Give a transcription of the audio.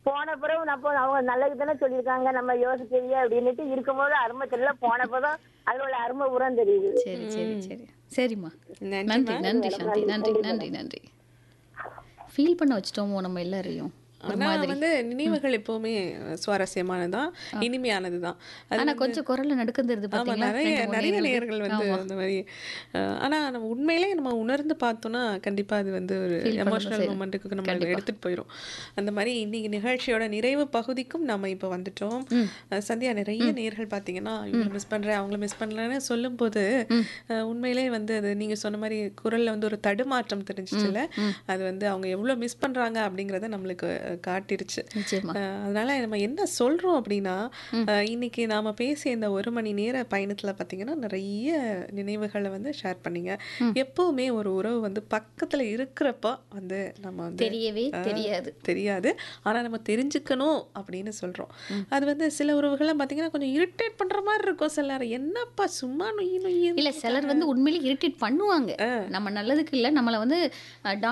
போன பிறகு நம்ம அவங்க நல்லது தானே சொல்லியிருக்காங்க நம்ம யோசிக்கலையே அப்படின்னுட்டு இருக்கும்போது அருமை தெரியல போன பிறகு அதில் உள்ள அருமை உரம் தெரியுது சரி சரி சரி சரிம்மா நன்றிம்மா. நன்றி நன்றி சாந்தி நன்றி நன்றி நன்றி ஃபீல் பண்ண வச்சிட்டோமோ நம்ம எல்லாரையும் ஒரு ஆனா மாதிரி வந்து நினைவுகள் எப்பவுமே சுவாரஸ்யமானதுதான் இனிமையானதுதான் அது ஆனா கொஞ்சம் குரல்ல நடுக்கம் தெரியுது ஆமா பாத்தீங்களா நிறைய ரெண்டு மூணு நிறைய நேயர்களுக்கு. நேயர்கள் வந்து ஆமா. அந்த மாதிரி அஹ், ஆனா நம்ம உண்மையிலே நம்ம உணர்ந்து பார்த்தோம்னா கண்டிப்பா அது வந்து ஒரு Feel பண்ண எமோஷனல் செய்யும். மூமெண்ட்டுக்கு நம்ம கண்டிப்பா. எடுத்துட்டு போயிடும் அந்த மாதிரி இன்னைக்கு நிகழ்ச்சியோட நிறைவு பகுதிக்கும் நம்ம இப்போ வந்துட்டோம் அஹ், சந்தியா நிறைய நேர்கள் பார்த்தீங்கன்னா இவங்களை மிஸ் பண்றேன் அவங்கள மிஸ் பண்ணலன்னு சொல்லும்போது அஹ், உண்மையிலே வந்து அது நீங்க சொன்ன மாதிரி குரல்ல வந்து ஒரு தடுமாற்றம் தெரிஞ்சிச்சுல அது வந்து அவங்க எவ்வளவு மிஸ் பண்றாங்க அப்படிங்கறத நம்மளுக்கு அஹ், காட்டிருச்சு நிச்சயமா அஹ் அதனால நம்ம என்ன சொல்றோம் அப்படின்னா அஹ் இன்னைக்கு நாம பேசிய இந்த ஒரு மணி நேர பயணத்துல பாத்தீங்கன்னா நிறைய நினைவுகளை வந்து ஷேர் பண்ணீங்க எப்பவுமே ஒரு உறவு வந்து பக்கத்துல இருக்கிறப்ப வந்து நம்ம வந்து தெரியவே தெரியாது தெரியாது ஆனா நம்ம தெரிஞ்சுக்கணும் அப்படின்னு சொல்றோம் அது வந்து சில உறவுகள்லாம் பாத்தீங்கன்னா கொஞ்சம் இரிட்டேட் பண்ற மாதிரி இருக்கும் சில நேரம் என்னப்பா சும்மா நொய்யி நொய்யி இல்ல சிலர் வந்து உண்மையிலேயே இரிட்டேட் பண்ணுவாங்க நம்ம நல்லதுக்கு இல்ல நம்மள வந்து